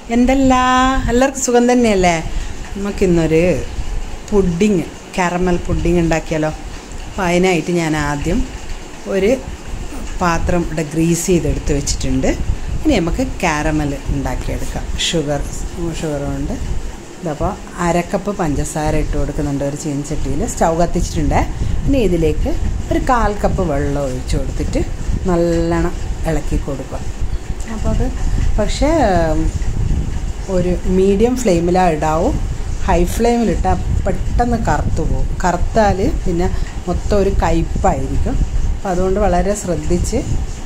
എന്തല്ല എല്ലാവർക്കും സുഖം തന്നെയല്ലേ നമുക്കിന്നൊരു പുഡിങ് കാരമൽ പുഡിങ് ഉണ്ടാക്കിയാലോ അപ്പോൾ അതിനായിട്ട് ഞാൻ ആദ്യം ഒരു പാത്രം ഇവിടെ ഗ്രീസ് ചെയ്തെടുത്ത് വെച്ചിട്ടുണ്ട് ഇനി നമുക്ക് കാരമൽ ഉണ്ടാക്കിയെടുക്കാം ഷുഗർ ഷുഗർ കൊണ്ട് ഇതപ്പോൾ അരക്കപ്പ് പഞ്ചസാര ഇട്ട് കൊടുക്കുന്നുണ്ട് ഒരു ചീനച്ചട്ടിയിൽ സ്റ്റൗ കത്തിച്ചിട്ടുണ്ട് ഇനി ഇതിലേക്ക് ഒരു കാൽ കപ്പ് വെള്ളം ഒഴിച്ചു കൊടുത്തിട്ട് നല്ലോണം ഇളക്കി കൊടുക്കുക അപ്പോൾ അത് പക്ഷേ ഒരു മീഡിയം ഫ്ലെയിമിലാണ് ഇടാവും ഹൈ ഫ്ലെയിമിലിട്ടാൽ പെട്ടെന്ന് കറുത്തു പോകും കറുത്താൽ പിന്നെ മൊത്തം ഒരു കയ്പ്പായിരിക്കും അപ്പോൾ അതുകൊണ്ട് വളരെ ശ്രദ്ധിച്ച്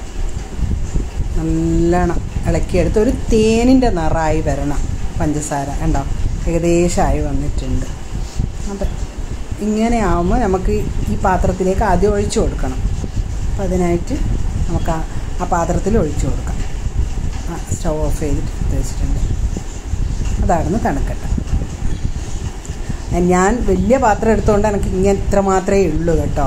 നല്ലോണം ഇളക്കിയെടുത്ത് ഒരു തേനിൻ്റെ നിറമായി വരണം പഞ്ചസാര കണ്ടോ ഏകദേശമായി വന്നിട്ടുണ്ട് അപ്പം ഇങ്ങനെ ആകുമ്പോൾ നമുക്ക് ഈ പാത്രത്തിലേക്ക് ആദ്യം ഒഴിച്ചു കൊടുക്കണം അപ്പം അതിനായിട്ട് നമുക്ക് ആ ആ പാത്രത്തിൽ ഒഴിച്ചു കൊടുക്കാം ആ സ്റ്റൗ ഓഫ് ചെയ്തിട്ട് എടുത്ത് വെച്ചിട്ടുണ്ട് അതാണെന്ന് തണുക്കട്ടെ ഞാൻ വലിയ പാത്രം എടുത്തുകൊണ്ട് എനിക്ക് ഇങ്ങനെ ഇത്ര മാത്രമേ ഉള്ളൂ കേട്ടോ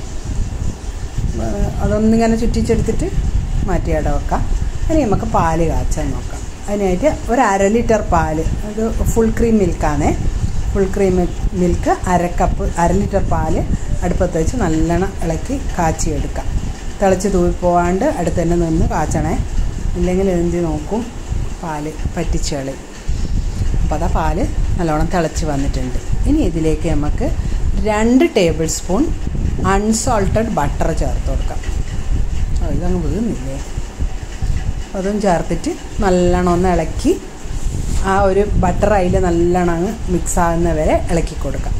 അതൊന്നിങ്ങനെ ചുറ്റിച്ചെടുത്തിട്ട് മാറ്റി ഇട വെക്കാം ഇനി നമുക്ക് പാല് കാച്ചാൻ നോക്കാം അതിനായിട്ട് ഒരു അര ലിറ്റർ പാല് അത് ഫുൾ ക്രീം മിൽക്കാണ് ഫുൾ ക്രീം മിൽക്ക് അര കപ്പ് അര ലിറ്റർ പാല് അടുപ്പത്ത് വെച്ച് നല്ലോണം ഇളക്കി കാച്ചിയെടുക്കാം തിളച്ച് തൂവിപ്പോവാണ്ട് അടുത്ത് തന്നെ നിന്ന് കാച്ചണേ ഇല്ലെങ്കിൽ എന്ത് നോക്കും പാല് പറ്റിച്ച് കളി അപ്പോൾ അതാ പാല് നല്ലോണം തിളച്ച് വന്നിട്ടുണ്ട് ഇനി ഇതിലേക്ക് നമുക്ക് രണ്ട് ടേബിൾ സ്പൂൺ അൺസോൾട്ടഡ് ബട്ടർ ചേർത്ത് കൊടുക്കാം ഓ ഇതങ്ങ് വീഴുന്നില്ലേ അതും ചേർത്തിട്ട് നല്ലോണം ഒന്ന് ഇളക്കി ആ ഒരു ബട്ടർ അതിൽ നല്ലോണം അങ്ങ് മിക്സ് ആകുന്ന വരെ ഇളക്കി കൊടുക്കാം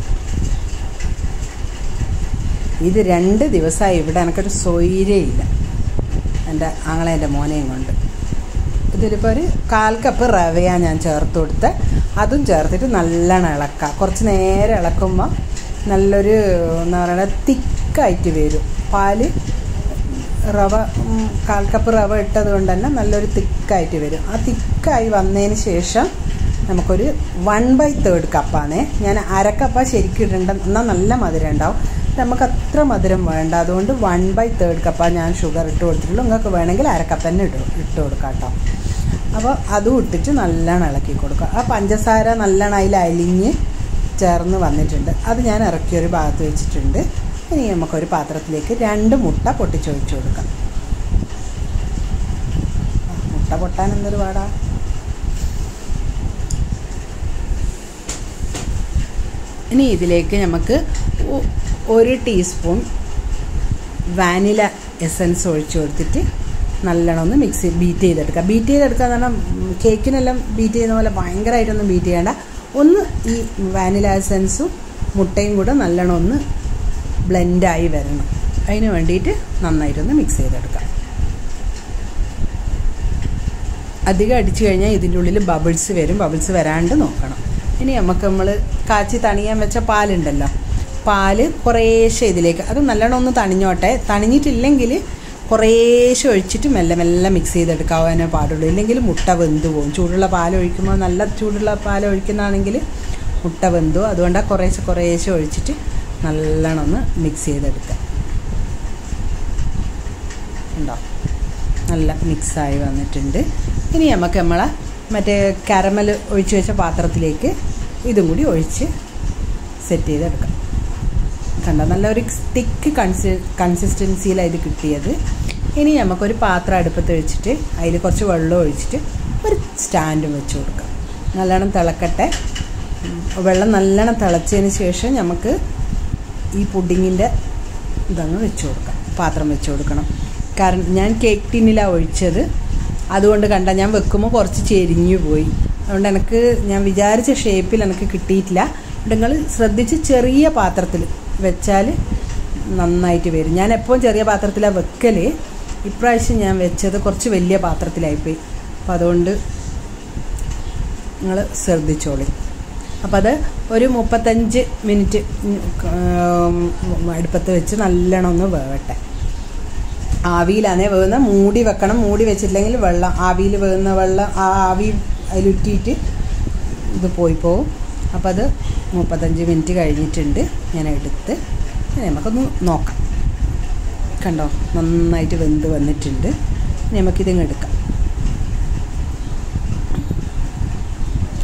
ഇത് രണ്ട് ദിവസമായി ഇവിടെ എനിക്കൊരു സ്വൈര്യയില്ല എൻ്റെ ആങ്ങളെ എൻ്റെ മോനെയും കൊണ്ട് ഇതിലിപ്പോൾ ഒരു കാൽ കപ്പ് റവയാണ് ഞാൻ ചേർത്ത് കൊടുത്ത് അതും ചേർത്തിട്ട് നല്ലോണം ഇളക്കുക കുറച്ച് നേരം ഇളക്കുമ്പോൾ നല്ലൊരു എന്താ പറയുക തിക്കായിട്ട് വരും പാല് റവ കാൽ കപ്പ് റവ ഇട്ടത് കൊണ്ട് തന്നെ നല്ലൊരു തിക്കായിട്ട് വരും ആ തിക്കായി വന്നതിന് ശേഷം നമുക്കൊരു വൺ ബൈ തേർഡ് കപ്പാണേ ഞാൻ അരക്കപ്പ ശരിക്കും ഇടേണ്ട എന്നാൽ നല്ല മധുരം ഉണ്ടാവും നമുക്ക് അത്ര മധുരം വേണ്ട അതുകൊണ്ട് വൺ ബൈ തേർഡ് കപ്പാണ് ഞാൻ ഷുഗർ ഇട്ട് കൊടുത്തിട്ടുള്ളൂ നിങ്ങൾക്ക് വേണമെങ്കിൽ അരക്കപ്പ് തന്നെ ഇട്ട് ഇട്ട് കൊടുക്കാം കേട്ടോ അപ്പോൾ അതും ഇട്ടിട്ട് നല്ലോണം ഇളക്കി കൊടുക്കുക ആ പഞ്ചസാര നല്ലോണം അതിൽ അലിഞ്ഞ് ചേർന്ന് വന്നിട്ടുണ്ട് അത് ഞാൻ ഇറക്കി ഒരു ഭാഗത്ത് വെച്ചിട്ടുണ്ട് ഇനി നമുക്കൊരു പാത്രത്തിലേക്ക് രണ്ട് മുട്ട പൊട്ടിച്ചൊഴിച്ച് കൊടുക്കാം മുട്ട പൊട്ടാൻ എന്തൊരു പാടാ ഇനി ഇതിലേക്ക് നമുക്ക് ഒരു ടീസ്പൂൺ വാനില എസൻസ് ഒഴിച്ചു കൊടുത്തിട്ട് നല്ലോണം ഒന്ന് മിക്സ് ബീറ്റ് ചെയ്തെടുക്കുക ബീറ്റ് ചെയ്തെടുക്കുക എന്ന് പറഞ്ഞാൽ കേക്കിനെല്ലാം ബീറ്റ് ചെയ്യുന്ന പോലെ ഭയങ്കരമായിട്ടൊന്നും ബീറ്റ് ചെയ്യേണ്ട ഒന്ന് ഈ വാനില എസൻസും മുട്ടയും കൂടെ നല്ലോണം ഒന്ന് ബ്ലെൻഡായി വരണം അതിന് വേണ്ടിയിട്ട് നന്നായിട്ടൊന്ന് മിക്സ് ചെയ്തെടുക്കാം അധികം അടിച്ചു കഴിഞ്ഞാൽ ഇതിൻ്റെ ഉള്ളിൽ ബബിൾസ് വരും ബബിൾസ് വരാണ്ട് നോക്കണം ഇനി നമുക്ക് നമ്മൾ കാച്ചി തണിയാൻ വെച്ച പാലുണ്ടല്ലോ പാല് കുറേശ്ശെ ഇതിലേക്ക് അത് നല്ലോണം ഒന്ന് തണിഞ്ഞോട്ടെ തണിഞ്ഞിട്ടില്ലെങ്കിൽ കുറേശ്ശെ ഒഴിച്ചിട്ട് മെല്ലെ മെല്ലെ മിക്സ് ചെയ്തെടുക്കാവാനേ പാടുള്ളൂ ഇല്ലെങ്കിൽ മുട്ട വെന്ത് പോകും ചൂടുള്ള പാൽ ഒഴിക്കുമ്പോൾ നല്ല ചൂടുള്ള പാൽ ഒഴിക്കുന്നതാണെങ്കിൽ മുട്ട വെന്തു അതുകൊണ്ടാണ് കുറേശ്ശെ കുറേശ്ശെ ഒഴിച്ചിട്ട് നല്ലോണം ഒന്ന് മിക്സ് ചെയ്തെടുക്കുക ഉണ്ടോ നല്ല മിക്സായി വന്നിട്ടുണ്ട് ഇനി നമുക്ക് നമ്മളെ മറ്റേ കാരമൽ ഒഴിച്ച് വെച്ച പാത്രത്തിലേക്ക് ഇതും കൂടി ഒഴിച്ച് സെറ്റ് ചെയ്തെടുക്കാം കണ്ടോ നല്ലൊരു തിക്ക് കൺസി കൺസിസ്റ്റൻസിയിലാണ് ഇത് കിട്ടിയത് ഇനി നമുക്കൊരു പാത്രം അടുപ്പത്ത് വെച്ചിട്ട് അതിൽ കുറച്ച് വെള്ളം ഒഴിച്ചിട്ട് ഒരു സ്റ്റാൻഡും വെച്ച് കൊടുക്കാം നല്ലോണം തിളക്കട്ടെ വെള്ളം നല്ലോണം തിളച്ചതിന് ശേഷം നമുക്ക് ഈ പുഡിങ്ങിൻ്റെ ഇതങ്ങ് വെച്ച് കൊടുക്കാം പാത്രം വെച്ച് കൊടുക്കണം കാരണം ഞാൻ കേക്ക് ടിന്നിലാണ് ഒഴിച്ചത് അതുകൊണ്ട് കണ്ട ഞാൻ വെക്കുമ്പോൾ കുറച്ച് ചെരിഞ്ഞു പോയി അതുകൊണ്ട് എനിക്ക് ഞാൻ വിചാരിച്ച ഷേപ്പിൽ എനിക്ക് കിട്ടിയിട്ടില്ല നിങ്ങൾ ശ്രദ്ധിച്ച് ചെറിയ പാത്രത്തിൽ വെച്ചാൽ നന്നായിട്ട് വരും ഞാൻ എപ്പോഴും ചെറിയ പാത്രത്തിലാണ് വെക്കൽ ഇപ്രാവശ്യം ഞാൻ വെച്ചത് കുറച്ച് വലിയ പാത്രത്തിലായിപ്പോയി അപ്പോൾ അതുകൊണ്ട് നിങ്ങൾ ശ്രദ്ധിച്ചോളി അപ്പോൾ അത് ഒരു മുപ്പത്തഞ്ച് മിനിറ്റ് അടുപ്പത്ത് വെച്ച് നല്ലോണം ഒന്ന് വേവട്ടെ ആവിയിലാണേ വേകുന്ന മൂടി വെക്കണം മൂടി വെച്ചിട്ടില്ലെങ്കിൽ വെള്ളം ആവിയിൽ വേകുന്ന വെള്ളം ആ ആവി അതിലുറ്റിയിട്ട് ഇത് പോയി പോവും അപ്പോൾ അത് മുപ്പത്തഞ്ച് മിനിറ്റ് കഴിഞ്ഞിട്ടുണ്ട് ഞാൻ എടുത്ത് നമുക്കൊന്ന് നോക്കാം കണ്ടോ നന്നായിട്ട് വെന്ത് വന്നിട്ടുണ്ട് നമുക്കിതിങ്ങ് എടുക്കാം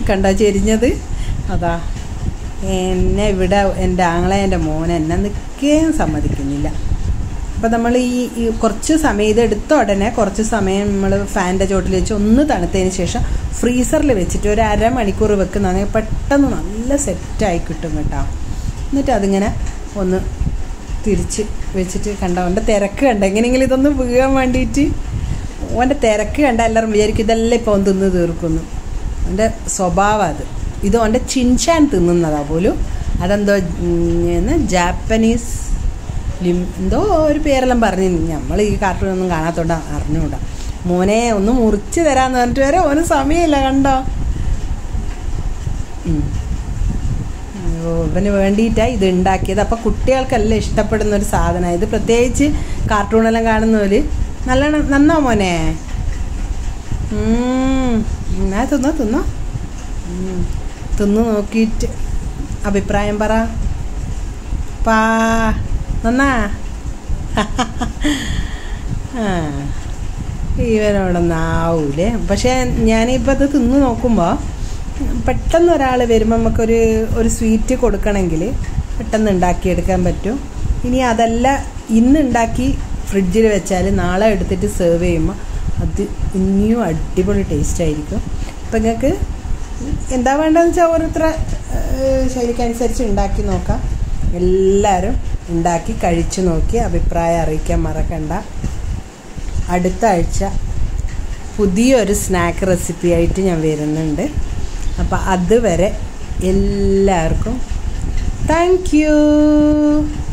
കണ്ടോ ചെരിഞ്ഞത് അതാ എന്നെ ഇവിടെ എൻ്റെ ആങ്ങളെ എൻ്റെ മോൻ എന്നെ നിൽക്കുകയും സമ്മതിക്കുന്നില്ല അപ്പോൾ നമ്മൾ ഈ ഈ കുറച്ച് സമയം ഇത് എടുത്ത ഉടനെ കുറച്ച് സമയം നമ്മൾ ഫാനിൻ്റെ ചോട്ടിൽ വെച്ച് ഒന്ന് തണുത്തതിന് ശേഷം ഫ്രീസറിൽ വെച്ചിട്ട് ഒരു അരമണിക്കൂർ വെക്കുന്നതാണെങ്കിൽ പെട്ടെന്ന് നല്ല സെറ്റായി കിട്ടും കേട്ടോ എന്നിട്ട് അതിങ്ങനെ ഒന്ന് തിരിച്ച് വെച്ചിട്ട് കണ്ട അവൻ്റെ തിരക്ക് കണ്ട എങ്ങനെയെങ്കിലും ഇതൊന്ന് വീഴാൻ വേണ്ടിയിട്ട് ഓൻ്റെ തിരക്ക് കണ്ട എല്ലാവരും വിചാരിക്കും ഇതെല്ലാം ഇപ്പോൾ അവൻ തിന്ന് തീർക്കുന്നു അവൻ്റെ സ്വഭാവം അത് ഇത് അവൻ്റെ ചിൻചാൻ തിന്നുന്നതാ പോലും അതെന്തോ ഉം, ജാപ്പനീസ് ലിം എന്തോ ഒരു പേരെല്ലാം പറഞ്ഞു നമ്മൾ ഈ കാർട്ടൂണൊന്നും കാണാത്തോണ്ട് അറിഞ്ഞുകൂടാ മോനെ ഒന്ന് മുറിച്ച് തരാന്ന് പറഞ്ഞിട്ട് വരെ ഓന് സമയമില്ല കണ്ടോ ഉം. ഓ, ഇവന് വേണ്ടിയിട്ടാണ് ഇത് ഉണ്ടാക്കിയത് അപ്പോൾ കുട്ടികൾക്കെല്ലാം ഇഷ്ടപ്പെടുന്ന ഒരു സാധനമാണ് ഇത് പ്രത്യേകിച്ച് കാർട്ടൂണെല്ലാം കാണുന്നവര് നല്ലോണം നന്നോ മോനെ ഉം. എന്നാ തിന്നോ തിന്നോ ഉം. തിന്ന് നോക്കിയിട്ട് അഭിപ്രായം പറ പാ നന്നാ ആ ഇവനോടൊന്നും ആവൂലേ പക്ഷേ ഞാനിപ്പോൾ അത് തിന്ന് നോക്കുമ്പോൾ പെട്ടെന്ന് ഒരാൾ വരുമ്പോൾ നമുക്കൊരു ഒരു സ്വീറ്റ് കൊടുക്കണമെങ്കിൽ പെട്ടെന്ന് ഉണ്ടാക്കിയെടുക്കാൻ പറ്റും ഇനി അതല്ല ഇന്ന് ഉണ്ടാക്കി ഫ്രിഡ്ജിൽ വെച്ചാൽ നാളെ എടുത്തിട്ട് സെർവ് ചെയ്യുമ്പോൾ അത് ഇനിയും അടിപൊളി ടേസ്റ്റ് ആയിരിക്കും അപ്പം നിങ്ങൾക്ക് എന്താ വേണ്ടതെന്ന് വെച്ചാൽ ഓരോരുത്തരെ ഏഹ്, ശൈലിക്കനുസരിച്ച് ഉണ്ടാക്കി നോക്കാം എല്ലാവരും ഉണ്ടാക്കി കഴിച്ചു നോക്കി അഭിപ്രായം അറിയിക്കാൻ മറക്കണ്ട അടുത്ത ആഴ്ച പുതിയൊരു സ്നാക്ക് റെസിപ്പി ആയിട്ട് ഞാൻ വരുന്നുണ്ട് അപ്പോൾ അതുവരെ എല്ലാവർക്കും താങ്ക് യു